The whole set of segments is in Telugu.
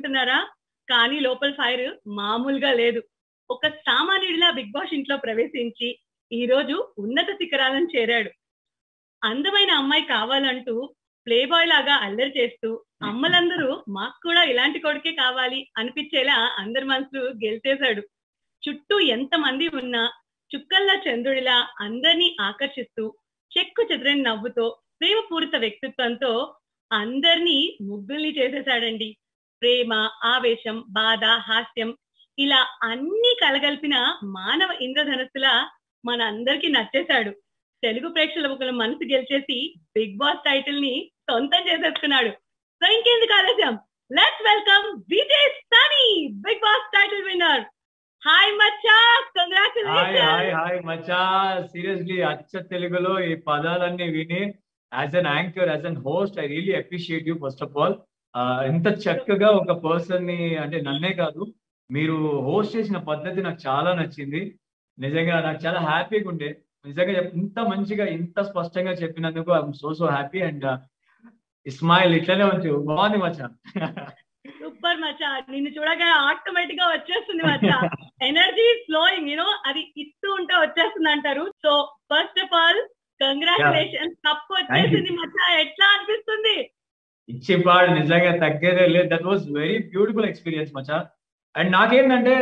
అనుకుంటున్నారా కానీ లోపల ఫైర్ మామూలుగా లేదు ఒక సామాన్యుడిలా బిగ్ బాస్ ఇంట్లో ప్రవేశించి ఈ రోజు ఉన్నత శిఖరాలను చేరాడు అందమైన అమ్మాయి కావాలంటూ ప్లే బాయ్ లాగా అల్లరి చేస్తూ అమ్మలందరూ మాకు కూడా ఇలాంటి కొడుకే కావాలి అనిపించేలా అందరి మనసులు గెలిచేశాడు చుట్టూ ఎంత మంది ఉన్నా చుక్కల్లా చంద్రుడిలా అందరినీ ఆకర్షిస్తూ చెక్కు చెదరని నవ్వుతో ప్రేమపూరిత వ్యక్తిత్వంతో అందరినీ ముగ్గుల్ని చేసేశాడండి ప్రేమ ఆవేశం బాధ హాస్యం ఇలా అన్ని కలగలిపిన మానవ ఇంద్రధనస్సులా మన అందరికి నచ్చేశాడు తెలుగు ప్రేక్షకుల మనసు గెలిచేసి బిగ్ బాస్ టైటిల్ ని సొంతం చేసేసుకున్నాడు సో ఇంకెందుకు ఆలస్యం let's welcome VJ Sunny Bigg Boss title winner hi మచ్చా హాయ్ హాయ్ కంగ్రాచులేషన్ హాయ్ మచా సీరియస్లీ అచ్చ తెలుగులో ఈ పదాలన్నీ విని as an anchor as an host I really appreciate you first of all ఎంత చక్కగా ఒక పర్సన్ ని అంటే నన్నే కాదు మీరు హోస్ట్ చేసిన పద్ధతి నాకు చాలా నచ్చింది నిజంగా నాకు చాలా హ్యాపీగా ఉండే నిజంగా చెప్- ఇంత మంచిగా ఇంత స్పష్టంగా చెప్పినందుకు I'm so so happy and Ismail ఇట్లనే ఉంచు బాగుంది మచ్చా సూపర్ మచ్చా నిన్ను చూడగా ఆటోమేటిక్ గా వచ్చేస్తుంది మచ్చా ఎనర్జీ ఫ్లోయింగ్ యూనో అది ఇస్తూ ఉంటే వచ్చేస్తుంది అంటారు so first of all congratulation cup వచ్చేసింది మచ్చా ఎట్లా అనిపిస్తుంది ఇచ్చి పాడు నిజంగా తగ్గేదే లేదు that was very beautiful experience మచా అండ్ నాకేంటంటే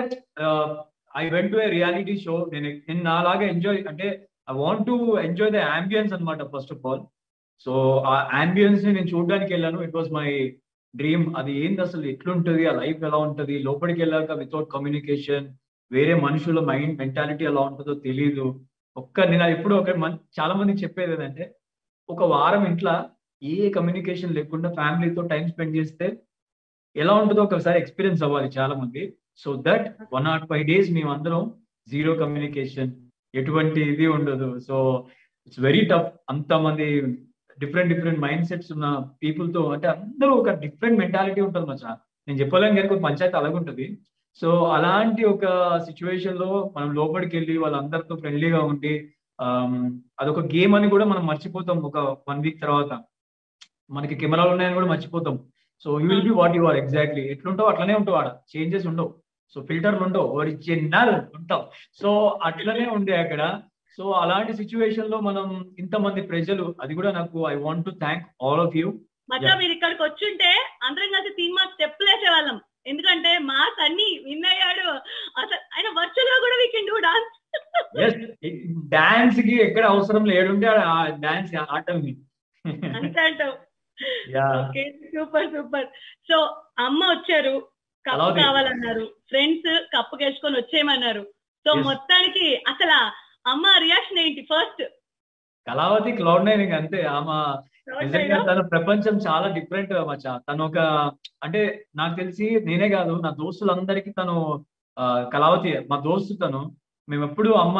I went to a reality show నేను నేను నాలాగా ఎంజాయ్ అంటే I want to enjoy the ambience అనమాట ఫస్ట్ ఆఫ్ ఆల్ సో ఆ అంబియన్స్ ని నేను చూడడానికి వెళ్ళాను ఇట్ వాస్ మై డ్రీమ్ అది ఏంది అసలు ఎట్లుంటది ఆ లైఫ్ ఎలా ఉంటది లోపలికి వెళ్ళాక వితౌట్ కమ్యూనికేషన్ వేరే మనుషుల మైండ్ మెంటాలిటీ ఎలా ఉంటుందో తెలియదు ఒక్క నేను ఎప్పుడు ఒక మన్- చాలా మందికి చెప్పేది ఏంటంటే ఒక వారం ఇంట్లో ఏ కమ్యూనికేషన్ లేకుండా ఫ్యామిలీతో టైం స్పెండ్ చేస్తే ఎలా ఉంటుందో ఒకసారి ఎక్స్పీరియన్స్ అవ్వాలి చాలా మంది so that one not five days మేము అందరం జీరో కమ్యూనికేషన్ ఎటువంటి ఇది ఉండదు సో ఇట్స్ వెరీ టఫ్ అంత మంది డిఫరెంట్ డిఫరెంట్ మైండ్ సెట్స్ ఉన్న పీపుల్ తో అంటే అందరూ ఒక డిఫరెంట్ మెంటాలిటీ ఉంటుంది మచ్చా నేను చెప్పలేను కానీ ఒక పంచాయతీ అలాగుంటది సో అలాంటి ఒక సిచ్యువేషన్ లో మనం లోపలికి వెళ్ళి వాళ్ళందరితో ఫ్రెండ్లీగా ఉండి ఆమ్, అదొక గేమ్ అని కూడా మనం మర్చిపోతాం ఒక వన్ వీక్ తర్వాత మనకి కెమెరాలు ఉన్నాయని కూడా మర్చిపోతాం so you will be what you are exactly ఎట్లుంటావు అట్లనే ఉంటావు ఆడ చేంజెస్ ఉండవు సో ఫిల్టర్లు ఉండవు ఒరిజినల్ ఉంటావు సో అట్లనే ఉండే అక్కడ సో అలాంటి సిచ్యువేషన్ లో మనం ఇంతమంది ప్రజలు అది కూడా నాకు I want to thank all of you మచ్చా Yeah. మీరు ఇక్కడికి వచ్చుంటే అందరం కలిసి తీన్ మార్క్స్ స్టెప్లు వేసేవాళ్ళం ఎందుకంటే మాస్ అన్ని విన్ అయ్యాడు అసలు ఆయన వర్చువల్ గా కూడా we can do dance yes dance కి ఎక్కడ అవసరం లేడుంటే ఆ డాన్స్ ఆటల్ని అంతే అంటావు Yeah. Okay super super so అమ్మ వచ్చారు కప్పు అలాగే. కావాలన్నారు ఫ్రెండ్స్ కప్పు గెలుచుకొని వచ్చేయమన్నారు సో Yes. మొత్తానికి అసలు అమ్మ రియాక్షన్ ఏంటి ఫస్ట్ కళావతి క్లౌడ్ నైన్ అంతే ఆమె నిజంగా తన ప్రపంచం చాలా డిఫరెంట్ మచ్చా తను ఒక అంటే నాకు తెలిసి నేనే కాదు నా దోస్తులందరికీ తను ఆ, కళావతి మా దోస్తు తను మేము ఎప్పుడు అమ్మ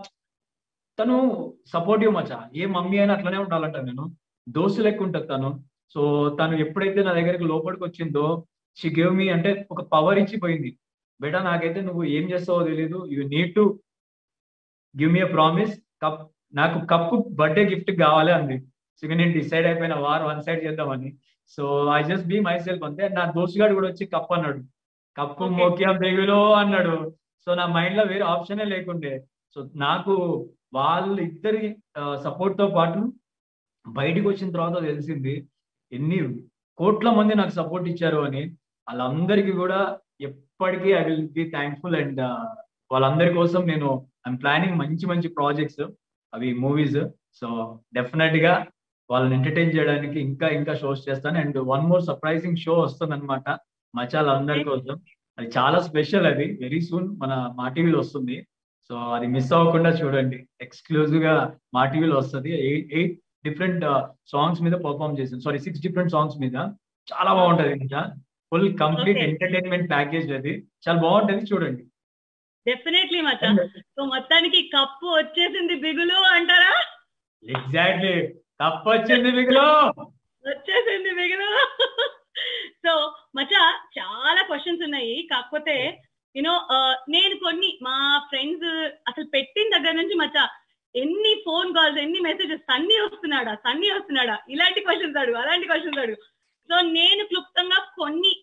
తను సపోర్టివ్ మచ్చా ఏ మమ్మీ అయినా అట్లనే ఉండాలంట నేను దోస్తు లెక్క ఉంటుంది తను సో తను ఎప్పుడైతే నా దగ్గరికి లోపలికి వచ్చిందో షీ గేవ్ మీ అంటే ఒక పవర్ ఇచ్చిపోయింది బేటా నాకైతే నువ్వు ఏం చేస్తావో తెలీదు you need to give me a promise cup నాకు కప్పు బర్త్డే గిఫ్ట్ కావాలి అంది సో ఇక నేను డిసైడ్ అయిపోయిన వార్ వన్ సైడ్ చేద్దామని so I just be myself అంతే నా దోస్తు గారు కూడా వచ్చి కప్ అన్నాడు కప్పు Okay. మోకియం తెగులో అన్నాడు సో నా మైండ్ లో వేరే ఆప్షనే లేకుండే సో నాకు వాళ్ళ ఇద్దరి సపోర్ట్ తో పాటు బయటికి వచ్చిన తర్వాత తెలిసింది ఎన్ని కోట్ల మంది నాకు సపోర్ట్ ఇచ్చారు అని వాళ్ళందరికీ కూడా ఎప్పటికీ I will be thankful and వాళ్ళందరి కోసం నేను ఐఎమ్ ప్లానింగ్ మంచి మంచి ప్రాజెక్ట్స్ అవి మూవీస్ సో డెఫినెట్ గా వాళ్ళని ఎంటర్టైన్ చేయడానికి ఇంకా ఇంకా షోస్ చేస్తాను and one more surprising show వస్తుంది అనమాట మచాలందరి కోసం అది చాలా స్పెషల్ అది వెరీ సూన్ మన మా టీవీలో వస్తుంది సో అది మిస్ అవ్వకుండా చూడండి ఎక్స్క్లూజివ్ గా మా టీవీలో వస్తుంది ఎయిట్ ఎయిట్ డిఫరెంట్ సాంగ్స్ మీద పర్ఫామ్ చేసింది సారీ సిక్స్ డిఫరెంట్ సాంగ్స్ మీద చాలా బాగుంటది ఇంకా full complete Okay. Entertainment package అది చాలా బాగుంటది చూడండి డెఫినెట్లీ మచ్చా సో మొత్తానికి కప్పు వచ్చేసింది బిగులు అంటారా ఎగ్జాక్ట్లీ కప్ వచ్చింది మిగులు వచ్చేసింది మిగులు సో మచ్చా చాలా క్వశ్చన్స్ ఉన్నాయి కాకపోతే యూనో నేను కొన్ని మా ఫ్రెండ్స్ అసలు పెట్టిన దగ్గర నుంచి మచ్చా ఎన్ని ఫోన్ కాల్స్ ఎన్ని మెసేజెస్ సన్నీ వస్తున్నాడా సన్నీ వస్తున్నాడా ఇలాంటి క్వశ్చన్స్ అడుగు అలాంటి క్వశ్చన్స్ అడుగు సో నేను క్లుప్తంగా కొన్ని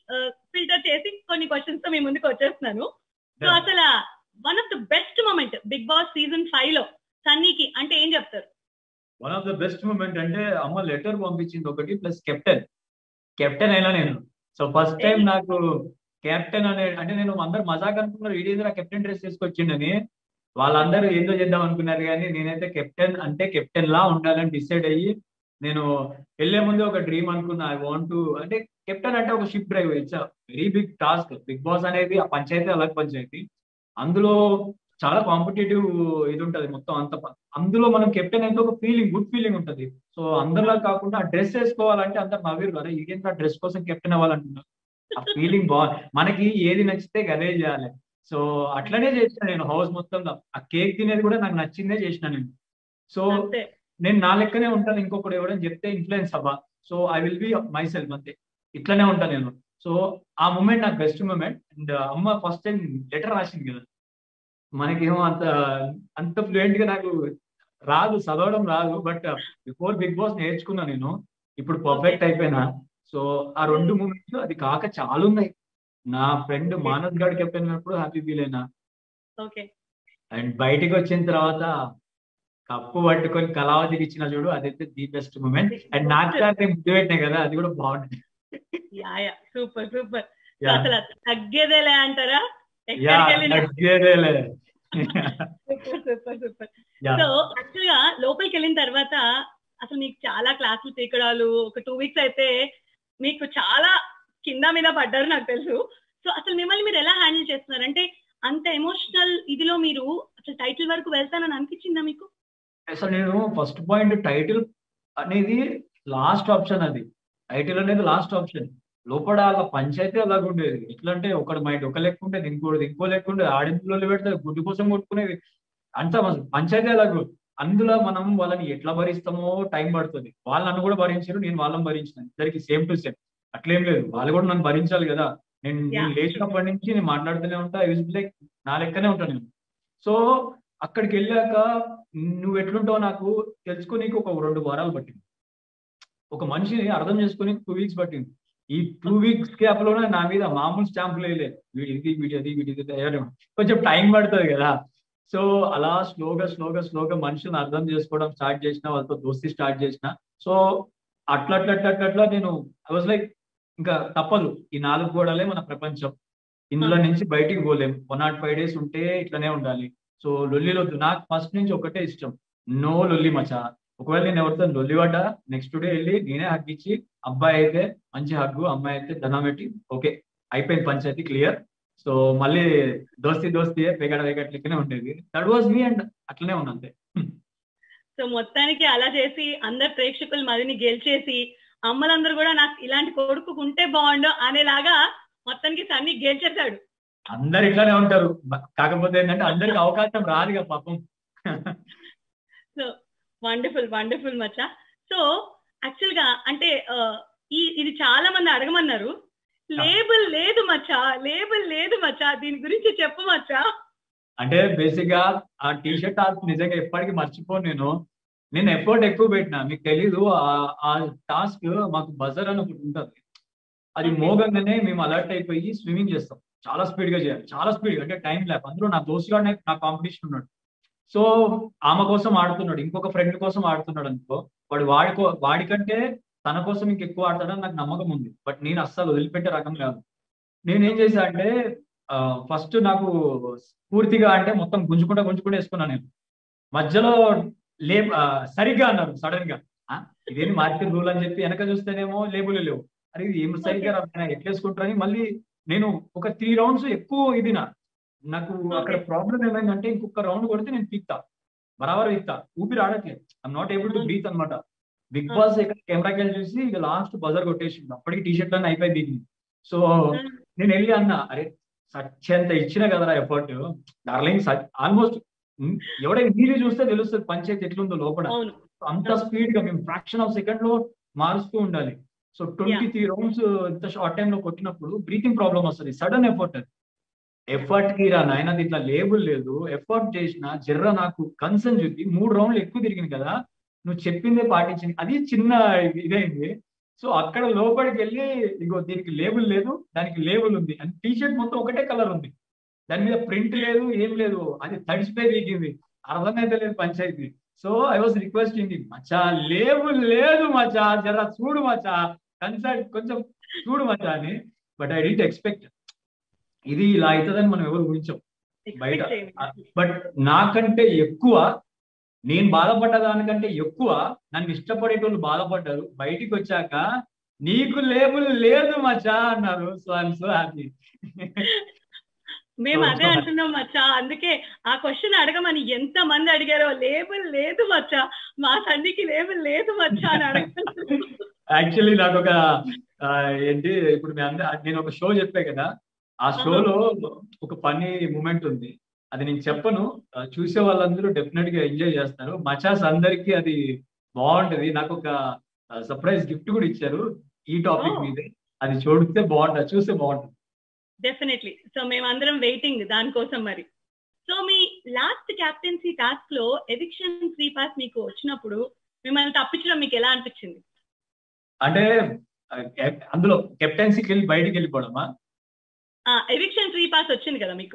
ఫిల్టర్ చేసి కొన్ని క్వశ్చన్స్ తో మీ ముందుకు వచ్చేస్తున్నాను సో Yeah. అసలు one of the best moment Bigg Boss season five లో సన్నీకి అంటే ఏం చెప్తారు one of the best moment అంటే అమ్మ లెటర్ పంపించింది ఒకటి ప్లస్ కెప్టెన్ కెప్టెన్ అయినా నేను సో ఫస్ట్ టైం Hey. నాకు కెప్టెన్ అనే అంటే నేను అందరు మజాక్ అనుకున్నారు ఈడేదో కెప్టెన్ డ్రెస్ తీసుకొచ్చిండని వాళ్ళందరూ ఏందో చేద్దాం అనుకున్నారు కానీ నేనైతే కెప్టెన్ అంటే కెప్టెన్ లా ఉండాలని డిసైడ్ అయ్యి నేను వెళ్లే ముందు ఒక డ్రీమ్ అనుకున్నా ఐ వాంట్ టు అంటే కెప్టెన్ అంటే ఒక ship drive it's very big task Bigg Boss అనేది ఆ పంచాయతీ అలాగే పంచాయతీ అందులో చాలా కాంపిటేటివ్ ఇది ఉంటది మొత్తం అంత ప- అందులో మనం కెప్టెన్ అయితే ఒక ఫీలింగ్ గుడ్ ఫీలింగ్ ఉంటది సో అందరిలా కాకుండా ఆ డ్రెస్ వేసుకోవాలంటే అందరు నవ్వరు కదా ఇదేంటి ఆ డ్రెస్ కోసం కెప్టెన్ అవ్వాలంటున్నా ఆ ఫీలింగ్ బాగుంది మనకి ఏది నచ్చితే అదే చేయాలి సో అట్లనే చేసిన నేను హౌస్ మొత్తంలో ఆ కేక్ తినేది కూడా నాకు నచ్చిందే చేసిన నేను సో అంతే నేను నా లెక్కనే ఉంటాను ఇంకొకటి ఎవడని చెప్తే ఇన్ఫ్లుయెన్స్ అవ్వ so I will be myself అంతే ఇట్లనే ఉంటాను నేను సో ఆ మూమెంట్ నాకు బెస్ట్ మూమెంట్ అండ్ అమ్మ ఫస్ట్ టైం లెటర్ రాసింది కదా మనకేమో అంత అంత ఫ్లూయెంట్ గా నాకు రాదు చదవడం రాదు బట్ బిఫోర్ బిగ్ బాస్ నేర్చుకున్నా నేను ఇప్పుడు పర్ఫెక్ట్ అయిపోయినా సో ఆ రెండు మూమెంట్స్ అది కాక చాలా ఉన్నాయి నా ఫ్రెండ్ మానస్ గారు కెప్టెన్ అయినప్పుడు హ్యాపీ ఫీల్ అయినా ఓకే అండ్ బయటికి వచ్చిన తర్వాత కప్పు పట్టుకొని కళావతికి ఇచ్చిన చూడు అదైతే ది బెస్ట్ మూమెంట్ అండ్ నాకు సార్ ముద్దు పెట్టినాయి కదా అది కూడా బాగుంటుంది yeah yeah super super Yeah. అసలు తగ్గేదేలే అంటారా యా ఎక్కడికి వెళ్ళినా తగ్గేదేలే super super super Yeah. So actual గా లోపలికి వెళ్ళిన తర్వాత అసలు మీకు చాలా క్లాసులు పీకడాలు ఒక టూ వీక్స్ అయితే మీకు చాలా కింద మీద పడ్డారు నాకు తెలుసు సో అసలు మిమ్మల్ని మీరు ఎలా హ్యాండిల్ చేస్తున్నారు అంటే అంత ఎమోషనల్ ఇదిలో మీరు అసలు టైటిల్ వరకు వెళ్తానని అనిపించిందా మీకు అసలు నేను ఫస్ట్ పాయింట్ టైటిల్ అనేది లాస్ట్ ఆప్షన్ అది టైటిల్ అనేది లాస్ట్ ఆప్షన్ లోపల అలా పంచాయతీ అలాగ ఉండేది ఎట్లా అంటే ఒకటి మైండ్ ఒక లెక్క ఉండేది ఇంకోటి ఇంకో లెక్క ఉండేది ఆడింపులో పెడితే గుడ్డు కోసం కొట్టుకునేది అంత మస్తు పంచాయతీ అలాగ అందులో మనం వాళ్ళని ఎట్లా భరిస్తామో టైం పడుతుంది వాళ్ళు నన్ను కూడా భరించారు నేను వాళ్ళని భరించిన ఇద్దరికి సేమ్ టు సేమ్ అట్లేం లేదు వాళ్ళు కూడా నన్ను భరించాలి కదా నేను నేను Yeah. లేచినప్పటి నుంచి నేను మాట్లాడుతూనే ఉంటా లైక్ నా లెక్కనే ఉంటాను నేను సో అక్కడికి వెళ్ళాక నువ్వు ఎట్లుంటావు నాకు తెలుసుకోనీకి ఒక రెండు వారాలు పట్టింది ఒక మనిషిని అర్థం చేసుకుని టూ వీక్స్ పట్టింది ఈ టూ వీక్స్ గ్యాప్ లోనే నా మీద మామూలు స్టాంపులు వేయలేదు వీడి ఇది వీడి అది వీడి ఇది వేయడం. కొంచెం టైం పడుతుంది కదా సో అలా స్లోగా స్లోగా స్లోగా మనుషులను అర్థం చేసుకోవడం స్టార్ట్ చేసిన వాళ్ళతో దోస్తి స్టార్ట్ చేసిన సో అట్లా అట్లా అట్లా అట్లా అట్లా నేను ఐ వాజ్ లైక్ ఇంకా తప్పదు ఈ నాలుగు గోడలే మన ప్రపంచం ఇందులో నుంచి బయటికి పోలేం వన్ నాట్ ఫైవ్ డేస్ ఉంటే ఇట్లనే ఉండాలి సో లొల్లిలొద్దు నాకు ఫస్ట్ నుంచి ఒకటే ఇష్టం నో లొల్లి మచా ఒకవేళ నేను ఎవరితో లొల్లి పడ్డా నెక్స్ట్ డే వెళ్ళి నేనే హగ్ ఇచ్చి అబ్బాయి అయితే మంచి హగ్గు అమ్మాయి అయితే ధనం పెట్టి ఓకే అయిపోయింది పంచాయతీ క్లియర్ సో మళ్ళీ దోస్తి దోస్తి వెగడ వెగట్ లెక్కనే ఉండేది దట్ వాజ్ మీ అండ్ అట్లనే ఉన్నా అంతే సో మొత్తానికి అలా చేసి అందరు ప్రేక్షకుల మదిని గెలిచేసి అమ్మలందరూ కూడా నాకు ఇలాంటి కొడుకు ఉంటే బాగుండు అనేలాగా మొత్తానికి సన్ని గెలిచేశాడు అందరు ఇట్లానే ఉంటారు బ- కాకపోతే ఏంటంటే అందరికి అవకాశం రాదు కదా పాపం సో వండర్ఫుల్ వండర్ఫుల్ మచ్చా సో యాక్చువల్ గా అంటే ఆ, ఈ ఇది చాలా మంది అడగమన్నారు లేబుల్ లేదు మచ్చా లేబుల్ లేదు మచ్చా దీని గురించి చెప్పు మచ్చా అంటే బేసిక్ గా ఆ టీ షర్ట్ టాస్క్ నిజంగా ఎప్పటికీ మర్చిపోను నేను నేను ఎఫర్ట్ ఎక్కువ పెట్టినా మీకు తెలీదు ఆ- ఆ టాస్క్ మాకు బజర్ అని ఒకటి ఉంటుంది అది Okay. మోగంగానే మేము అలర్ట్ అయిపోయి స్విమ్మింగ్ చేస్తాం చాలా స్పీడ్ గా చేయాలి చాలా స్పీడ్ అంటే టైం ల్యాప్ అందులో నా దోస్తు గారు నా కాంపిటీషన్ ఉన్నాడు సో ఆమె కోసం ఆడుతున్నాడు ఇంకొక ఫ్రెండ్ కోసం ఆడుతున్నాడు అనుకో వాడు వాడికో వాడికంటే తన కోసం ఇంకెక్కువ ఆడతాడని నాకు నమ్మకం ఉంది బట్ నేను అస్సలు వదిలిపెట్టే రకం కాదు నేనేం చేశా అంటే ఫస్ట్ నాకు పూర్తిగా అంటే మొత్తం గుంజుకుంటా గుంజుకుంటా వేసుకున్నాను నేను మధ్యలో లే ఆ, సరిగ్గా అన్నారు సడన్ గా ఆ, ఇదేంటి మార్కెట్ రూల్ అని చెప్పి వెనక చూస్తేనేమో లేబుల్ లేవు అరే ఇది ఏం సరిగ్గా రా ఎట్లా వేసుకుంటారని మళ్ళీ నేను ఒక త్రీ రౌండ్స్ ఎక్కువ ఇది నా నాకు అక్కడ ప్రాబ్లం ఏమైందంటే ఇంకొక రౌండ్ కొడితే నేను పీక్తా బరాబర్ పీక్తా ఊపిరి ఆడట్లేదు I'm not able to breathe అనమాట బిగ్ బాస్ ఇక్కడ కెమెరాకి వెళ్ళి చూసి ఇక లాస్ట్ బజర్ కొట్టేసిండు అప్పటికి టీ షర్ట్ అన్నీ అయిపోయి దిగింది సో నేను వెళ్ళి అన్నా అరే సత్యంత ఇచ్చిన కదరా ఎఫర్ట్ డార్లింగ్ ఆల్మోస్ట్ ఎవడైనా మీరు చూస్తే తెలుస్తుంది పంచాయతీ ఎట్లుందో లోపల అవును అంత స్పీడ్ గా మేము ఫ్రాక్షన్ ఆఫ్ సెకండ్ లో మారుస్తూ ఉండాలి సో ట్వంటీ త్రీ రౌండ్స్ ఇంత షార్ట్ టైం లో కొట్టినప్పుడు బ్రీతింగ్ ప్రాబ్లం వస్తుంది సడన్ ఎఫర్ట్ అది ఎఫర్ట్ కి రా నాయన ఇట్లా లేబుల్ లేదు ఎఫర్ట్ చేసిన జర్ర నాకు కన్సర్న్ చూపి మూడు రౌండ్లు ఎక్కువ తిరిగింది కదా నువ్వు చెప్పిందే పాటించింది అది చిన్న ఇదైంది సో అక్కడ లోపలికి వెళ్ళి ఇంకో దీనికి లేబుల్ లేదు దానికి లేబుల్ ఉంది అండ్ టీ షర్ట్ మొత్తం ఒకటే కలర్ ఉంది దాని మీద ప్రింట్ లేదు ఏం లేదు అది తడిసిపోయి వీగింది అర్థమైతే లేదు panchayati so I was requesting మచ్చా లేబుల్ లేదు మచ్చా జర చూడు మచ్చా కన్సల్ట్ కొంచెం చూడు మచ్చా అని బట్ ఐ డింట్ ఎక్స్పెక్ట్ ఇది ఇలా అవుతుందని మనం ఎవరు ఊహించాం బయట బట్ నాకంటే ఎక్కువ నేను బాధపడ్డ దానికంటే ఎక్కువ నన్ను ఇష్టపడేటోళ్ళు బాధపడ్డారు బయటికి వచ్చాక నీకు లేబుల్ లేదు మచ్చా అన్నారు సో ఐఎమ్ సో హ్యాపీ మేము అదే అంటున్నాం మచ్చా అందుకే ఆ క్వశ్చన్ అడగమని ఎంత మంది అడిగారో లేబుల్ లేదు మచ్చా మా తండ్రికి లేబుల్ లేదు మచ్చా అని అడగ యాక్చువల్లీ నాకు ఒక ఏంటి ఇప్పుడు నేను ఒక షో చెప్పే కదా ఆ షోలో ఒక ఫన్నీ మూమెంట్ ఉంది అది నేను చెప్పను చూసే వాళ్ళందరూ డెఫినెట్ గా ఎంజాయ్ చేస్తారు మచాస్ అందరికి అది బాగుంటది నాకు ఒక సర్ప్రైజ్ గిఫ్ట్ కూడా ఇచ్చారు ఈ టాపిక్ మీద అది చూడితే బాగుంటుంది చూస్తే బాగుంటుంది డెఫినెట్లీ సో మేమందరం వెయిటింగ్ దానికోసం మరి సో మీ లాస్ట్ క్యాప్టెన్సీ టాస్క్ లో ఎవిక్షన్ ఫ్రీ పాస్ మీకు వచ్చినప్పుడు మిమ్మల్ని తప్పించడం మీకు ఎలా అనిపించింది అంటే అందులో కెప్టెన్సీకి వెళ్ళి బయటికి వెళ్ళిపోవడమా ఎవిక్షన్ ఫ్రీ పాస్ వచ్చింది కదా మీకు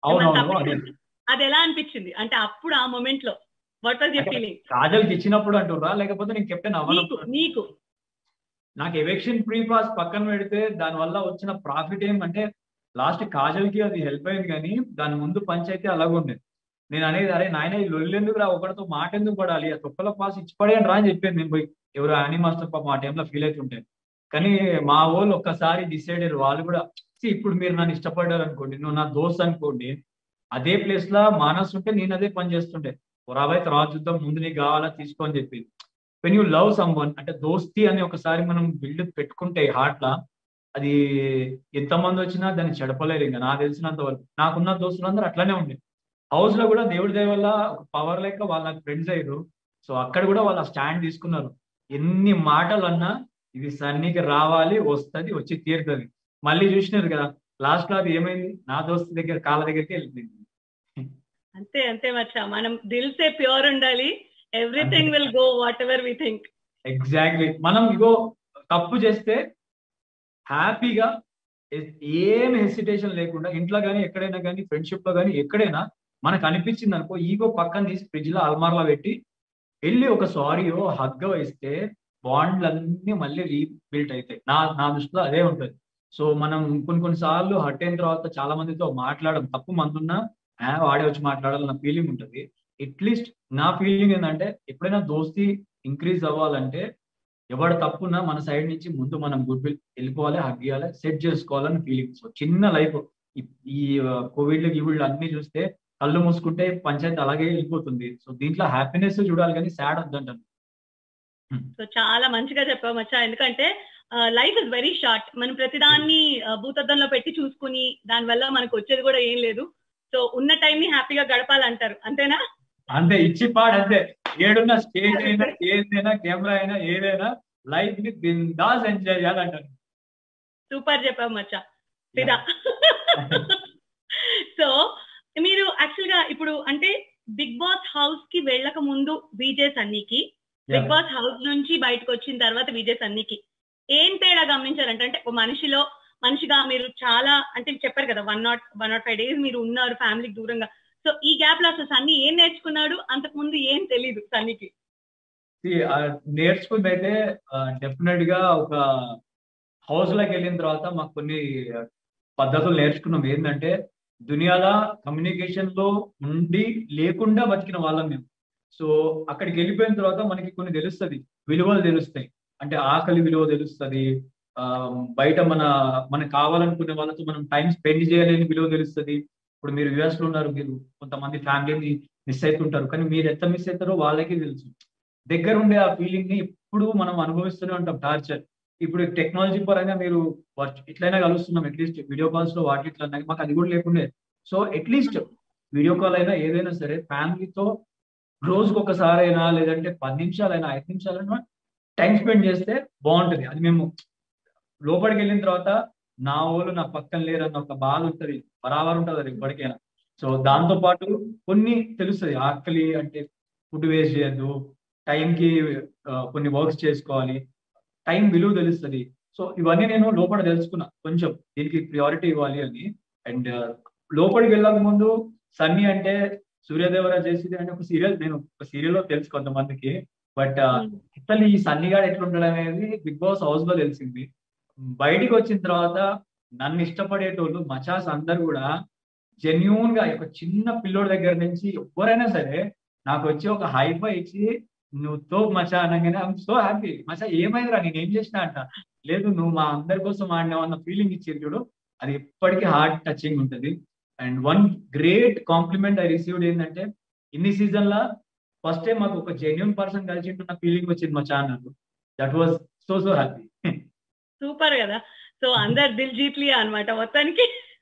అది ఎలా అనిపించింది అంటే అప్పుడు ఆ మూమెంట్ లో వాట్ వాజ్ యర్ ఫీలింగ్ కాజల్కి ఇచ్చినప్పుడు అంటుర్రా లేకపోతే నేను కెప్టెన్ అవ్వనప్పుడు నీకు నాకు ఎవిక్షన్ ఫ్రీ పాస్ పక్కన పెడితే దాని వల్ల వచ్చిన ప్రాఫిట్ ఏమంటే లాస్ట్ కాజల్ కి అది హెల్ప్ అయింది కానీ దాని ముందు పంచాయితీ అలాగే ఉండేది నేను అనేది అరే నాయన ఈ లొల్లెందుకు రా ఒకటితో మాట ఎందుకు పడాలి ఆ తొక్కల పాస్ ఇచ్చి పడేయండి రా అని చెప్పాను నేను పోయి ఎవరు యానీ మాస్టర్ పాప ఆ టైంలో ఫీల్ అవుతుంటే కానీ మా వాళ్ళు ఒక్కసారి డిసైడ్ అయ్యారు వాళ్ళు కూడా ఇప్పుడు మీరు నన్ను ఇష్టపడ్డారు అనుకోండి నువ్వు నా దోస్త్ అనుకోండి అదే ప్లేస్ లో మానస్ ఉంటే నేను అదే పని చేస్తుంటే రాబాయ్ తర్వాత చూద్దాం ముందు నీకు కావాలా తీసుకో అని చెప్పి when you love someone అంటే దోస్తి అని ఒకసారి మనం బిల్డ్ పెట్టుకుంటే హార్ట్ లా అది ఎంతమంది వచ్చినా దాన్ని చెడపలేరు ఇంకా నాకు తెలిసినంత వరకు నాకున్న దోస్తులు అందరూ అట్లానే ఉండే హౌస్ లో కూడా దేవుడి దయ వల్ల పవర్ లెక్క వాళ్ళ ఫ్రెండ్స్ అయ్యారు సో అక్కడ కూడా వాళ్ళ స్టాండ్ తీసుకున్నారు ఎన్ని మాటలు అన్నా ఇది సన్నీకి రావాలి వస్తుంది వచ్చి తీరుతుంది మళ్ళీ చూసినారు కదా లాస్ట్ లో అది ఏమైంది నా దోస్తు దగ్గర కాళ్ళ దగ్గరికి వెళ్ళిపోయింది అంతే అంతే మచ్చా మనం దిల్సే ప్యూర్ ఉండాలి everything will go whatever we think exactly మనం ఇగో తప్పు చేస్తే హ్యాపీగా ఏం హెసిటేషన్ లేకుండా ఇంట్లో కానీ ఎక్కడైనా కానీ ఫ్రెండ్షిప్ లో కానీ ఎక్కడైనా మనకు అనిపించింది అనుకో ఈగో పక్కన తీసి ఫ్రిడ్జ్ లో అల్మార్లో పెట్టి వెళ్ళి ఒక సారీయో హగ్గ ఇస్తే బాండ్లన్నీ మళ్ళీ రీబిల్ట్ అవుతాయి నా నా దృష్టిలో అదే ఉంటుంది సో మనం కొన్ని కొన్నిసార్లు హట్ అయిన తర్వాత చాలా మందితో మాట్లాడడం తప్పు మందున్నా వాడే వచ్చి మాట్లాడాలన్న ఫీలింగ్ ఉంటుంది అట్లీస్ట్ నా ఫీలింగ్ ఏంటంటే ఎప్పుడైనా దోస్తి ఇంక్రీజ్ అవ్వాలంటే ఎవడు తప్పున్నా మన సైడ్ నుంచి ముందు మనం గుడ్ విల్ వెళ్ళిపోవాలి హగ్ ఇవ్వాలి సెట్ చేసుకోవాలని ఫీలింగ్ సో చిన్న లైఫ్ ఈ కోవిడ్ గివిడ్ అన్ని చూస్తే కళ్ళు మూసుకుంటే పంచాయతీ అలాగే వెళ్ళిపోతుంది సో దీంట్లో హ్యాపీనెస్ చూడాలి కానీ సాడ్ వద్దంటాను సో చాలా మంచిగా చెప్పావు మచ్చా ఎందుకంటే లైఫ్ ఇస్ వెరీ షార్ట్ మనం ప్రతిదాన్ని భూతద్దంలో పెట్టి చూసుకుని దానివల్ల మనకు వచ్చేది కూడా ఏం లేదు సో ఉన్న టైం ని హ్యాపీగా గడపాలంటారు అంతేనా అంతే ఇచ్చి పాడు అంతే ఏడున్న స్టేజ్ అయినా ఏదైనా కెమెరా అయినా ఏదైనా లైఫ్ ని బిందాస్ ఎంజాయ్ చేయాలంటారు సూపర్ చెప్పావు మచ్చా ఫిదా సో మీరు యాక్చువల్ గా ఇప్పుడు అంటే బిగ్ బాస్ హౌస్ కి వెళ్ళక ముందు విజే సన్నీకి బిగ్ బాస్ హౌస్ నుంచి బయటకు వచ్చిన తర్వాత విజయ్ సన్నీకి ఏం తేడా గమనించారంటే అంటే ఒక మనిషిలో మనిషిగా మీరు చాలా అంటే చెప్పారు కదా one not one not five days మీరు ఉన్నారు ఫ్యామిలీకి దూరంగా సో ఈ గ్యాప్ లో అసలు సన్నీ ఏం నేర్చుకున్నాడు అంతకు ముందు ఏం తెలీదు సన్నీకి నేర్చుకుంది అయితే డెఫినెట్ గా ఒక హౌస్ లోకి వెళ్ళిన తర్వాత మాకు కొన్ని పద్ధతులు నేర్చుకున్నాం ఏంటంటే దునియాలో కమ్యూనికేషన్ లో ఉండి లేకుండా బతికిన వాళ్ళం మేము సో అక్కడికి వెళ్ళిపోయిన తర్వాత మనకి కొన్ని తెలుస్తుంది విలువలు తెలుస్తాయి అంటే ఆకలి విలువ తెలుస్తుంది బయట మన మనకు కావాలనుకునే వాళ్ళతో మనం టైం స్పెండ్ చేయలేని విలువ తెలుస్తుంది ఇప్పుడు మీరు యుఎస్ లో ఉన్నారు మీరు కొంతమంది ఫ్యామిలీని మిస్ అవుతుంటారు కానీ మీరు ఎంత మిస్ అవుతారో వాళ్ళకి తెలుసు దగ్గర ఉండే ఆ ఫీలింగ్ ని ఎప్పుడు మనం అనుభవిస్తూనే ఉంటాం టార్చర్ ఇప్పుడు టెక్నాలజీ పరంగా మీరు ఇట్లయినా కలుస్తున్నాం అట్లీస్ట్ వీడియో కాల్స్ లో వాటి ఇట్లా మాకు అది కూడా లేకుండే సో అట్లీస్ట్ వీడియో కాల్ అయినా ఏదైనా సరే ఫ్యామిలీతో రోజుకి ఒకసారి అయినా లేదంటే పది నిమిషాలైనా ఐదు నిమిషాలైనా టైం స్పెండ్ చేస్తే బాగుంటుంది అది మేము లోపలికి వెళ్ళిన తర్వాత నా వాళ్ళు నా పక్కన లేరన్న ఒక బాధ ఉంటుంది బరాబర్ ఉంటుంది అది ఇప్పటికైనా సో దాంతో పాటు కొన్ని తెలుస్తుంది ఆకలి అంటే ఫుడ్ వేస్ట్ చేయద్దు టైంకి కొన్ని వర్క్స్ చేసుకోవాలి టైం విలువ తెలుస్తుంది సో ఇవన్నీ నేను లోపల తెలుసుకున్నా కొంచెం దీనికి ప్రియారిటీ ఇవ్వాలి అని అండ్ లోపలికి వెళ్ళక ముందు సన్నీ అంటే సూర్యదేవర చేసేది అంటే ఒక సీరియల్ నేను ఒక serial లో తెలుసు కొంతమందికి బట్ అసలు ఈ సన్నిగాడు ఎట్లుంటాడు అనేది బిగ్ బాస్ హౌస్ లో తెలిసింది బయటికి వచ్చిన తర్వాత నన్ను ఇష్టపడేటోళ్ళు మచాస్ అందరు కూడా జెన్యున్ గా ఒక చిన్న పిల్లోడి దగ్గర నుంచి ఎవరైనా సరే నాకు వచ్చి ఒక హైఫై ఇచ్చి నువ్వు తో మచా అనగానే ఐఎమ్ సో హ్యాపీ మచా ఏమైందిరా నేను ఏం చేసినా అంట లేదు నువ్వు మా అందరి కోసం ఆడినావు అన్న ఫీలింగ్ ఇచ్చింది చూడు అది ఎప్పటికీ హార్ట్ టచింగ్ ఉంటుంది and one great compliment I received ఏంటంటే ఇన్ని సీజన్ లా ఫస్ట్ టైం మాకు ఒక జెన్యున్ పర్సన్ కలిసి ఉంటున్న ఫీలింగ్ వచ్చింది మా channel that was so so happy super కదా సో అందరు దిల్ జీత్లియా అనమాట మొత్తానికి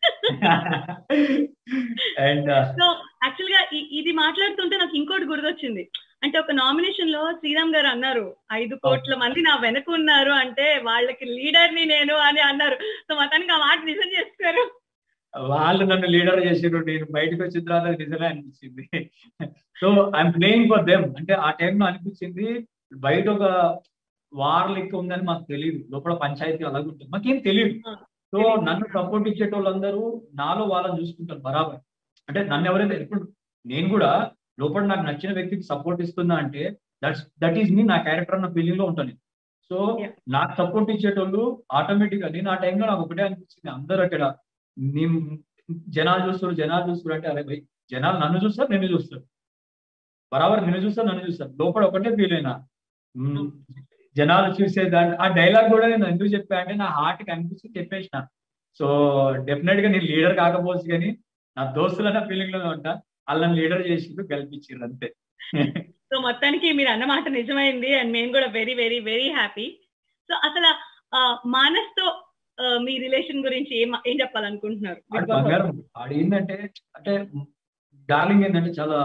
అండ్ సో యాక్చువల్ గా ఈ- ఇది మాట్లాడుతుంటే నాకు ఇంకోటి గుర్తొచ్చింది అంటే ఒక నామినేషన్ లో శ్రీరామ్ గారు అన్నారు ఐదు కోట్ల మంది నా వెనక ఉన్నారు అంటే వాళ్ళకి లీడర్ ని నేను అని అన్నారు సో మొత్తానికి ఆ మాట నిజం చేస్తారు వాళ్ళు నన్ను లీడర్ చేసారు నేను బయటకు వచ్చిన తర్వాత అది నిజమే అనిపించింది so I'm playing for them అంటే ఆ టైంలో అనిపించింది బయట ఒక వార్ లెక్క ఉందని మాకు తెలియదు లోపల పంచాయతీ అలాగే ఉంటుంది మాకేం తెలియదు సో నన్ను సపోర్ట్ ఇచ్చేటోళ్ళందరూ నాలో వాళ్ళని చూసుకుంటారు బరాబర్ అంటే నన్ను ఎవరైతే ఇప్పుడు నేను కూడా లోపల నాకు నచ్చిన వ్యక్తికి సపోర్ట్ ఇస్తున్నా అంటే దట్స్ దట్ ఈస్ మీ నా క్యారెక్టర్ అన్న ఫీలింగ్ లో ఉంటాను సో Yeah. నాకు సపోర్ట్ ఇచ్చేటోళ్ళు ఆటోమేటిక్ గా నేను ఆ టైంలో నాకు ఒకటే అనిపించింది అందరూ అక్కడ నేను జనాలు చూస్తారు జనాలు చూస్తారు అంటే అరే భయ్ జనాలు నన్ను చూస్తారు నిన్ను చూస్తారు బరాబర్ నిన్ను చూస్తారు నన్ను చూస్తారు లోపల ఒకటే ఫీల్ అయినా మ్మ్. జనాలు చూసే దాని ఆ డైలాగ్ కూడా నేను ఎందుకు చెప్పా అంటే నా హార్ట్ కి అనిపిస్తుంది చెప్పేసిన సో డెఫినెట్ గా నేను లీడర్ కాకపోవచ్చు కానీ నా దోస్తులన్న ఫీలింగ్ లో ఉంటా వాళ్ళని లీడర్ చేసిండు గెలిపించారు అంతే సో మొత్తానికి మీరు అన్నమాట నిజమైంది అండ్ మేము కూడా very very very happy so అసలు ఆ, మానస్ తో ఆ, మీ రిలేషన్ గురించి ఏం ఏం చెప్పాలనుకుంటున్నారు ఆడు బంగారం ఆడు ఏంటంటే అంటే డార్లింగ్ ఏంటంటే చాలా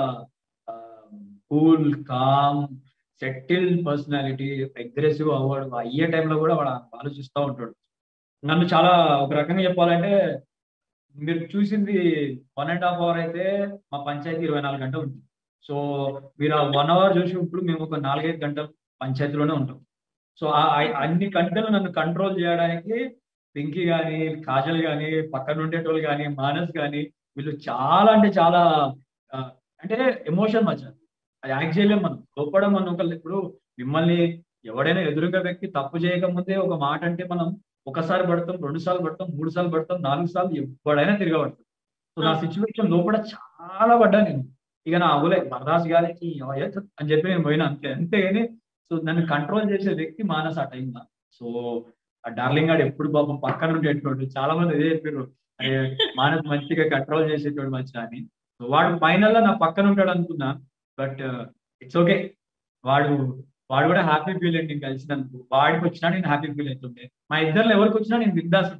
cool calm settle personality aggressive అవ్వడు అయ్యే టైంలో కూడా వాడు ఆలోచిస్తూ ఉంటాడు నన్ను చాలా ఒక రకంగా చెప్పాలంటే మీరు చూసింది వన్ అండ్ హాఫ్ అవర్ అయితే మా పంచాయతీ ఇరవై నాలుగు గంటలు ఉంటుంది సో మీరు ఆ వన్ అవర్ చూసినప్పుడు మేము ఒక నాలుగైదు గంటలు పంచాయతీలోనే ఉంటాం సో ఆ ఆ- అన్ని గంటలు నన్ను కంట్రోల్ చేయడానికి పింకీ గాని కాజల్ గాని పక్కన ఉండేటోళ్ళు గాని మానస్ గాని వీళ్ళు చాలా అంటే చాలా ఆ, అంటే ఎమోషన్ మచ్చ అది యాక్ట్ చేయలేం మనం లోపల మనం ఒక ఇప్పుడు మిమ్మల్ని ఎవడైనా ఎదురుగా వ్యక్తి తప్పు చేయకముందే ఒక మాట అంటే మనం ఒకసారి పడతాం రెండు సార్లు పడతాం మూడు సార్లు పడతాం నాలుగు సార్లు ఎవడైనా తిరగబడతాం సో నా సిచ్యువేషన్ లోపల చాలా పడ్డా నేను ఇక నా అవ్వలే బర్దాస్ గారికి అని చెప్పి నేను పోయినా అంతే అంతేగాని సో నన్ను కంట్రోల్ చేసే వ్యక్తి మానస్ ఆ టైంలో సో ఆ డార్లింగ్ గాడు ఎప్పుడు పాపం పక్కన ఉండేటోడు చాలా మంది అదే చెప్పారు అరే మానస్ మంచిగా కంట్రోల్ చేసేటోడు మంచిగా అని సో వాడు ఫైనల్ లో నా పక్కన ఉంటాడు అనుకున్నా బట్ ఇట్స్ ఓకే వాడు వాడు కూడా హ్యాపీ ఫీల్ అయ్యి నేను కలిసినందుకు వాడికి వచ్చినా నేను హ్యాపీ ఫీల్ అవుతుండే మా ఇద్దరు ఎవరికి వచ్చినా నేను బిందాస్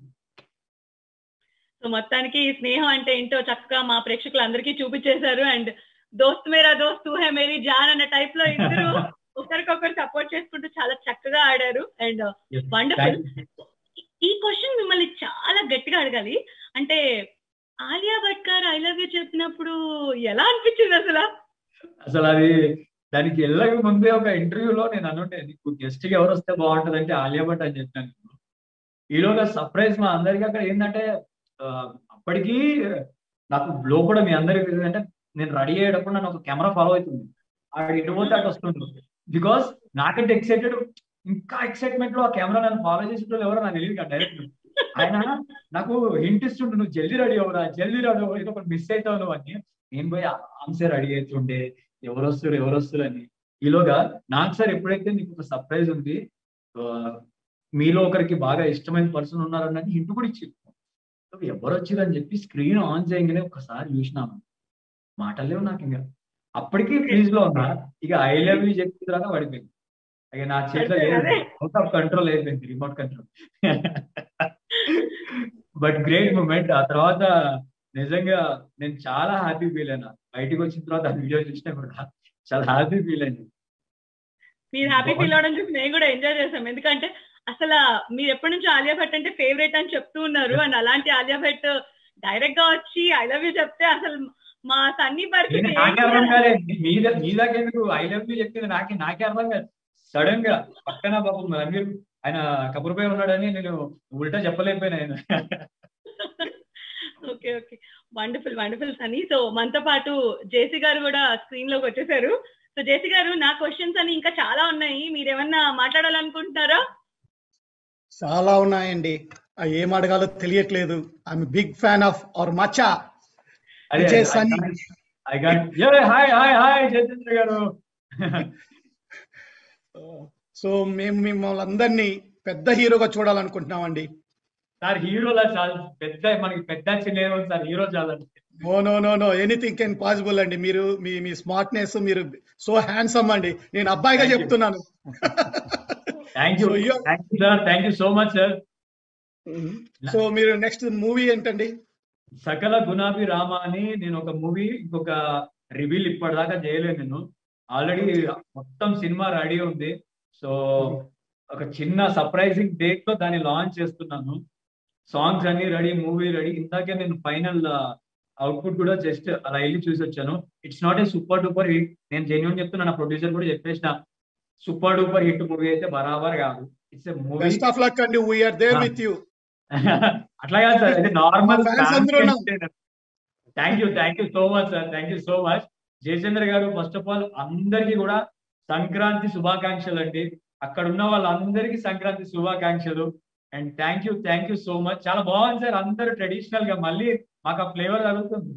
సో మొత్తానికి ఈ స్నేహం అంటే ఏంటో చక్కగా మా ప్రేక్షకులందరికీ చూపించేశారు అండ్ దోస్త్ మేరా దోస్త్ తూ హే మేరీ జాన్ అన్న టైప్ లో ఇద్దరు ఒకరికొకరు సపోర్ట్ చేసుకుంటూ చాలా చక్కగా ఆడారు అండ్ వండర్ఫుల్ ఈ క్వశ్చన్ మిమ్మల్ని చాలా గట్టిగా అడగాలి అంటే ఆలియా భట్ గారు ఐ లవ్ యూ చెప్పినప్పుడు ఎలా అనిపించింది అసలు అసలు అది దానికి వెళ్ళక ముందే ఒక ఇంటర్వ్యూలో నేను అనుంటే నీకు గెస్ట్ కి ఎవరు వస్తే బాగుంటది అంటే ఆలియా భట్ అని చెప్పాను ఈలోగా సర్ప్రైజ్ మా అందరికి అక్కడ ఏంటంటే ఆ, అప్పటికి నాకు లోపల మీ అందరికి ఏంటంటే నేను రెడీ అయ్యేటప్పుడు నన్ను ఒక కెమెరా ఫాలో అవుతుంది ఆడు ఇటు పోతే అటు వస్తుంది బికాస్ నాకంటే ఎక్సైటెడ్ ఇంకా ఎక్సైట్మెంట్ లో ఆ కెమెరా నన్ను ఫాలో చేసేటోళ్ళు ఎవరో నాకు తెలియదు డైరెక్ట్ ఆయన నాకు హింట్ ఇస్తుండే నువ్వు జల్దీ రెడీ అవ్వరా జల్దీ రెడీ అవ్వరా ఇది ఒకటి మిస్ అవుతావు నువ్వు అని నేను పోయి ఆన్సే రెడీ అవుతుండే ఎవరు వస్తారు ఎవరు వస్తారు అని ఈలోగా నాకు సార్ ఎప్పుడైతే నీకు ఒక సర్ప్రైజ్ ఉంది ఆ, మీలో ఒకరికి బాగా ఇష్టమైన పర్సన్ ఉన్నారన్నది హింట్ కూడా ఇచ్చింది సో ఎవరు వచ్చిరని చెప్పి స్క్రీన్ ఆన్ చేయగానే ఒకసారి చూసినాను మాటలేవు నాకు ఇంకా అప్పటికి ఫ్రీజ్ లో ఉన్నా ఇక ఐ లవ్ యూ చెప్పిన తర్వాత పడిపోయింది ఇక నా చేతిలో అదే. అవుట్ ఆఫ్ కంట్రోల్ అయిపోయింది remote control but great moment ఆ తర్వాత నిజంగా నేను చాలా హ్యాపీ ఫీల్ అయినా బయటికి వచ్చిన తర్వాత ఆ వీడియో చూసినా కూడా చాలా హ్యాపీ ఫీల్ అయింది మీరు హ్యాపీ ఫీల్ అవడం చూసి మేము కూడా ఎంజాయ్ చేసాం ఎందుకంటే అసలు మీరు ఎప్పటి నుంచి ఆలియా భట్ అంటే ఫేవరెట్ అని చెప్తూ ఉన్నారు అండ్ అలాంటి ఆలియా భట్ డైరెక్ట్ గా వచ్చి ఐ లవ్ యూ చెప్తే అసలు మా సన్నీ పరిస్థితి నేను నాకే అర్థం కాలేదు మీ మీ దాకా ఎందుకు ఐ లవ్ యూ చెప్పింది నాకే నాకే అర్థం కాదు సడన్ గా పక్కన పాపం రణవీర్ ఆయన కబుర్పై ఉన్నాడని నేను ఉల్టా చెప్పలేకపోయినా ఆయన okay okay wonderful wonderful Sunny so మనతో పాటు జేసీ గారు కూడా స్క్రీన్ లోకి వచ్చేసారు సో జేసీ గారు నా క్వశ్చన్స్ అని ఇంకా చాలా ఉన్నాయి మీరు ఏమన్నా మాట్లాడాలనుకుంటున్నారా చాలా ఉన్నాయండి ఆ ఏం అడగాలో తెలియట్లేదు I'm big fan of our మచా అదే Vijay Sunny. I got hi hi hi Jayachandra garu so మేము మిమ్మల్ని అందరినీ పెద్ద హీరోగా చూడాలనుకుంటున్నామండి సార్ హీరోలా చాలా పెద్ద మనకి పెద్ద చిన్న సార్ హీరో చాలా no no no no anything can possible అండి మీరు మీ మీ స్మార్ట్నెస్ మీరు సో హ్యాండ్సమ్ అండి నేను అబ్బాయిగా Thank you. చెప్తున్నాను thank you So you are- thank you sir thank you so much sir so మీరు నెక్స్ట్ మూవీ ఏంటండి సకల గులాబీ రామ అని నేను ఒక మూవీ ఇంకొక రివీల్ ఇప్పటిదాకా చేయలేదు నేను ఆల్రెడీ మొత్తం సినిమా రెడీ ఉంది సో ఒక చిన్న సర్ప్రైజింగ్ డేట్ లో దాన్ని లాంచ్ చేస్తున్నాను సాంగ్స్ అన్ని రెడీ మూవీ రెడీ ఇందాకే నేను ఫైనల్ అవుట్పుట్ కూడా జస్ట్ అలా వెళ్ళి చూసి వచ్చాను it's not a super duper hit నేను జెన్యున్ చెప్తున్నా నా ప్రొడ్యూసర్ కూడా చెప్పేసిన సూపర్ డూపర్ హిట్ మూవీ అయితే బరాబర్ కాదు it's a movie best of luck అండి we are there Ah. With you అట్లా కాదు సార్ ఇది నార్మల్ మా fans అందరూ ఉన్నాం. Thank you thank you so much sir thank you so much Jayachandra garu first of all అందరికీ కూడా సంక్రాంతి శుభాకాంక్షలు అండి అక్కడ ఉన్న వాళ్ళందరికీ సంక్రాంతి శుభాకాంక్షలు and thank you thank you so much చాలా బాగుంది సార్ అందరూ ట్రెడిషనల్ గా మళ్ళీ మాకు ఆ ఫ్లేవర్ తగులుతుంది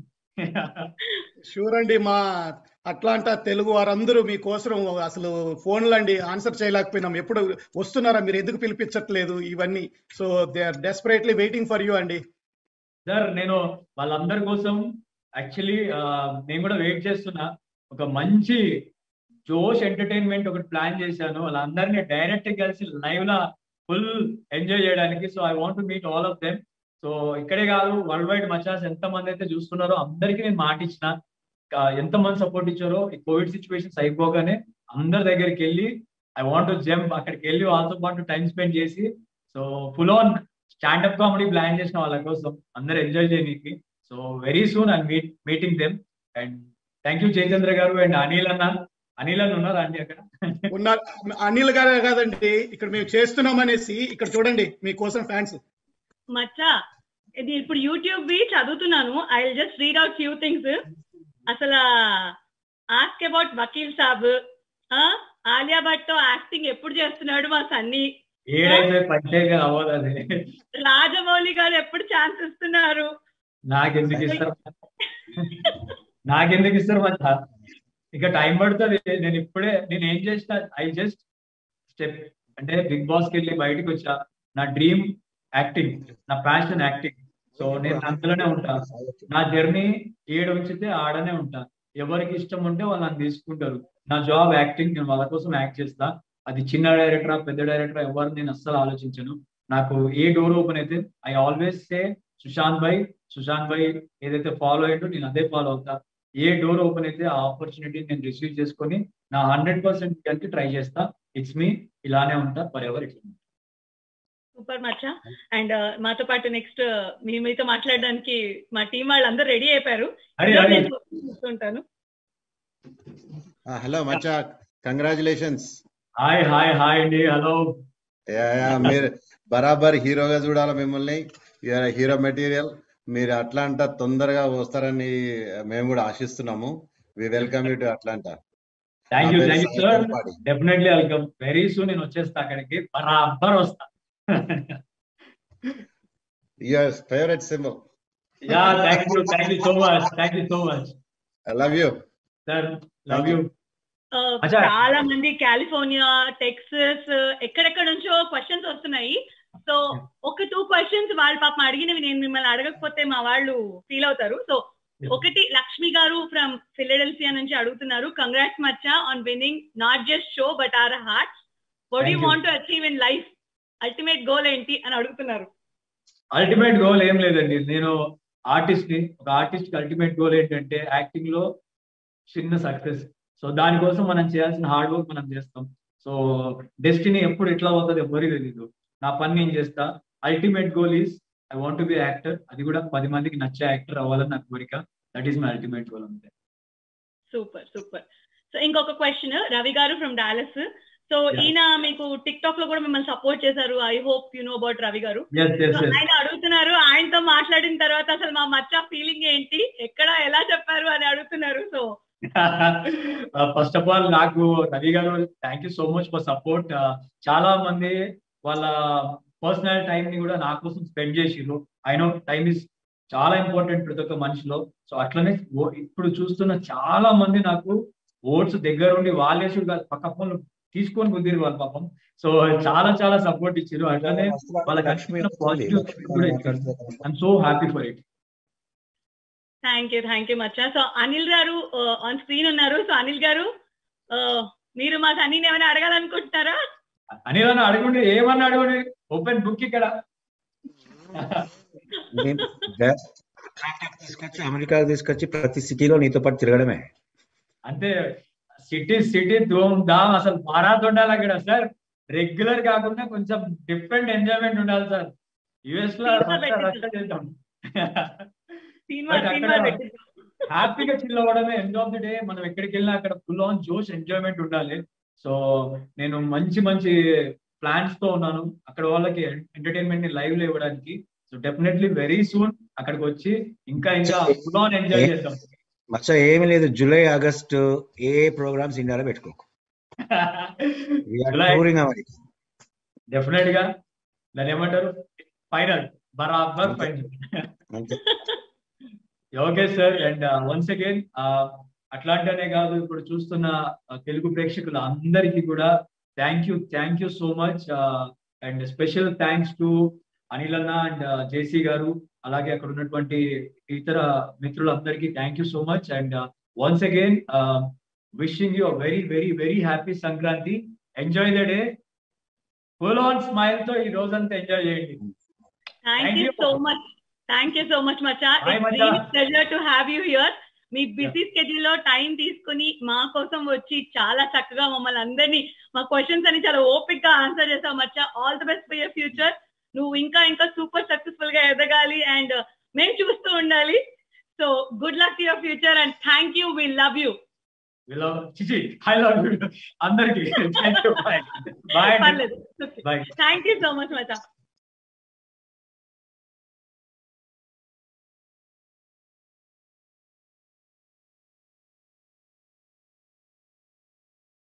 షూర్ అండి మా అట్లాంటా తెలుగు వారందరూ మీకోసం అసలు ఫోన్లు అండి ఆన్సర్ చేయలేకపోయినాం ఎప్పుడు వస్తున్నారా మీరు ఎందుకు పిలిపించట్లేదు ఇవన్నీ so they are desperately waiting for you అండి సార్ నేను వాళ్ళందరి కోసం యాక్చువల్లీ నేను కూడా వెయిట్ చేస్తున్నా ఒక మంచి జోష్ ఎంటర్టైన్మెంట్ ఒకటి ప్లాన్ చేశాను వాళ్ళందరినీ డైరెక్ట్ కలిసి లైవ్ లా ఫుల్ ఎంజాయ్ చేయడానికి so I want to meet all of them so ఇక్కడే కాదు వరల్డ్ వైడ్ మచాస్ ఎంత మంది అయితే చూస్తున్నారో అందరికీ నేను మాట ఇచ్చిన ఎంత మంది సపోర్ట్ ఇచ్చారో ఈ కోవిడ్ సిచ్యువేషన్స్ అయిపోగానే అందరి దగ్గరికి వెళ్ళి ఐ వాంట్ టు జంప్ అక్కడికి వెళ్ళి వాళ్ళతో పాటు టైం స్పెండ్ చేసి so full on standup comedy plan చేసిన వాళ్ళ కోసం అందరు ఎంజాయ్ చేయడానికి so very soon I meet meeting them and thank you Jayachandra garu and Anil అన్న అనిల్ అన్న ఉన్నారా అండి అక్కడ ఉన్నారు అనిల్ గారే కాదండి ఇక్కడ మేము చేస్తున్నాం అనేసి ఇక్కడ చూడండి మీకోసం ఫ్యాన్స్ మచ్చా ఇది ఇప్పుడు యూట్యూబ్ వి చదువుతున్నాను I will just read out few things అసలు ఆస్క్ అబౌట్ వకీల్ సాబ్ ఆలియా భట్ తో యాక్టింగ్ ఎప్పుడు చేస్తున్నాడు మా సన్నీ ఏడైతే పంచాయతీ అవ్వదు అది రాజమౌళి గారు ఎప్పుడు ఛాన్స్ ఇస్తున్నారు నాకెందుకు ఇస్తారు నాకెందుకు ఇస్తారు మచ్చా ఇక టైం పడుతుంది నేను ఇప్పుడే నేను ఏం చేసిన ఐ జస్ట్ స్టెప్ అంటే బిగ్ బాస్ కి వెళ్ళి బయటకు వచ్చా నా డ్రీమ్ యాక్టింగ్ నా ప్యాషన్ యాక్టింగ్ సో నేను అందులోనే ఉంటా నా జర్నీ ఏడు ఉంచితే ఆడనే ఉంటా ఎవరికి ఇష్టం ఉంటే వాళ్ళు నన్ను తీసుకుంటారు నా జాబ్ యాక్టింగ్ నేను వాళ్ళ కోసం యాక్ట్ చేస్తా అది చిన్న డైరెక్టరా పెద్ద డైరెక్టరా ఎవరు నేను అస్సలు ఆలోచించను నాకు ఏ డోర్ ఓపెన్ అయితే I always say Sushant bhai Sushant bhai ఏదైతే ఫాలో అయ్యిందో నేను అదే ఫాలో అవుతా ఏ డోర్ ఓపెన్ అయితే ఆ ఆపర్చునిటీ నేను రిసీవ్ చేసుకొని నా హండ్రెడ్ పర్సెంట్ కలిసి ట్రై చేస్తా ఇట్స్ మీ ఇలానే ఉంటా ఫర్ ఎవర్ ఇట్లా సూపర్ మచ్చా అండ్ మాతో పాటు నెక్స్ట్ మీ మీతో మాట్లాడడానికి మా టీం వాళ్ళందరూ రెడీ అయిపోయారు అరే ఈరోజు అరే నేను చూస్తుంటాను హలో మచ్చా కంగ్రాచులేషన్స్ హాయ్ హాయ్ హాయ్ అండి హలో మీరు బరాబర్ హీరోగా చూడాలి మిమ్మల్ని హీరో మెటీరియల్ మీరు అట్లాంటా తొందరగా వస్తారని మేము కూడా ఆశిస్తున్నాము we welcome you to Atlanta thank you thank you sir definitely welcome very soon నేను వచ్చేస్తా అక్కడికి బరాబర్ వస్తా your favourite symbol yeah thank you thank you so much thank you so much I love you sir love you ఆ, అచ్చా. చాలా మంది కాలిఫోర్నియా టెక్సస్ ఎక్కడెక్కడ నుంచో క్వశ్చన్స్ వస్తున్నాయి సో ఒక టూ క్వశ్చన్స్ వాళ్ళ పాపం అడిగినవి నేను మిమ్మల్ని అడగకపోతే మా వాళ్ళు ఫీల్ అవుతారు సో ఒకటి లక్ష్మి గారు ఫ్రమ్ ఫిలడెల్ఫియా నుంచి అడుగుతున్నారు కంగ్రాట్స్ మచ్చా on winning not just show but our heart would you Thank you. Want achieve in life ultimate goal ఏంటి అని అడుగుతున్నారు అల్టిమేట్ గోల్ ఏం లేదండి నేను ఆర్టిస్ట్ ని ఒక ఆర్టిస్ట్ కి అల్టిమేట్ గోల్ ఏంటంటే యాక్టింగ్ లో చిన్న సక్సెస్ సో దానికోసం మనం చేయాల్సిన హార్డ్ వర్క్ మనం చేస్తాం సో డెస్టినీ ఎప్పుడు ఎట్లా అవుతుంది ఎవరికి తెలీదు నా పని నేను చేస్తా ultimate goal is I want be actor అది కూడా పది మందికి నచ్చే యాక్టర్ అవ్వాలని నా కోరిక that is my ultimate goal అంతే సూపర్ సూపర్ సో ఇంకొక question Ravi garu from Dallas so Yeah. ఈయన మీకు టిక్ టాక్ లో కూడా మిమ్మల్ని సపోర్ట్ చేశారు I hope you know about Ravi garu yes yes So, yes ఆయన అడుగుతున్నారు ఆయనతో మాట్లాడిన తర్వాత అసలు మా మచ్చ ఫీలింగ్ ఏంటి ఎక్కడ ఎలా చెప్పారు అని అడుగుతున్నారు సో ఫస్ట్ ఆఫ్ ఆల్ నాకు Ravi garu thank you so much for support చాలా మంది వాళ్ళ పర్సనల్ టైం ని కూడా నా కోసం స్పెండ్ చేసిర్రు ఐ నో టైం ఇస్ చాలా ఇంపార్టెంట్ ప్రతి ఒక్క మనిషిలో సో అట్లనే ఓ- ఇప్పుడు చూస్తున్న చాలా మంది నాకు ఓట్స్ దగ్గర ఉండి వాళ్ళేసుడు కాదు పక్క ఫోన్లు తీసుకొని కుదిరి వాళ్ళ పాపం సో చాలా చాలా సపోర్ట్ ఇచ్చారు అట్లనే వాళ్ళకి అనిపించిన పాజిటివ్ కూడా ఇచ్చారు I'm so happy for it thank you thank you మచ్చ so Anil garu on screen ఉన్నారు సో అనిల్ గారు uh, మీరు మా సన్నీని ఏమైనా అడగాలనుకుంటున్నారా అనిల్ అన్న అడగండి ఏమన్నా అడగండి ఓపెన్ బుక్ ఇక్కడ నేను అట్లాంటికి తీసుకొచ్చి అమెరికాకి తీసుకొచ్చి ప్రతి సిటీలో నీతో పాటు తిరగడమే అంటే సిటీ సిటీ ధూమ్ ధామ్ అసలు మారాత్ ఉండాలి అక్కడ సార్ రెగ్యులర్ కాకుండా కొంచెం డిఫరెంట్ ఎంజాయ్మెంట్ ఉండాలి సార్ యుఎస్ లో Cinema రచ్చ రచ్చ పెట్టిద్దాం. చేద్దాం సినిమా But సినిమా అక్కడ- పెట్టిద్దాం. హ్యాపీగా చిల్ అవ్వడమే ఎండ్ ఆఫ్ ది డే మనం ఎక్కడికి వెళ్ళినా అక్కడ ఫుల్ ఆన్ జోష్ ఎంజాయ్మెంట్ ఉండాలి సో నేను మంచి మంచి ప్లాన్స్ తో ఉన్నాను అక్కడ వాళ్ళకి ఎంటర్టైన్మెంట్ ని లైవ్ లో ఇవ్వడానికి సో డెఫినెట్లీ వెరీ సూన్ అక్కడికి వచ్చి ఇంకా ఇంకా ఫుల్ ఆన్ ఎంజాయ్ చేద్దాం మచ్చ ఏమీ లేదు జూలై ఆగస్ట్ ఏ ప్రోగ్రామ్స్ ఇండియాలో పెట్టుకోకు July- టూరింగ్ అమెరికా డెఫినెట్ గా దాన్ని ఏమంటారు ఫైనల్ బరాబర్ ఫైనల్ అంతే okay sir and once again అట్లాంటినే కాదు ఇప్పుడు చూస్తున్న uh, తెలుగు ప్రేక్షకులు అందరికీ కూడా thank you thank you so much and special thanks to Anil అన్న అండ్ జేసీ గారు అలాగే అక్కడ ఉన్నటువంటి ఇతర మిత్రులందరికీ thank you so much and once again wishing you very very very happy Sankranti enjoy the day full on smile తో ఈ రోజంతా ఎంజాయ్ చేయండి thank Thank you you. So much thank you so much మచ్చా Bye, Macha. Pleasure to have you here మీ బిజీ స్కెడ్యూల్ లో టైం తీసుకుని మా కోసం వచ్చి చాలా చక్కగా మమ్మల్ని అందరినీ మా క్వశ్చన్స్ అని చాలా ఓపిక్ గా ఆన్సర్ చేసావు మచ్చా all the best for your future నువ్వు ఇంకా ఇంకా సూపర్ సక్సెస్ఫుల్ గా ఎదగాలి అండ్ మేము చూస్తూ ఉండాలి so good luck to your future and thank you we love you love చిచి ఐ లవ్ యూ అందరికి థ్యాంక్ యూ బాయ్ బాయ్ పర్లేదు bye thank you so much మచ్చా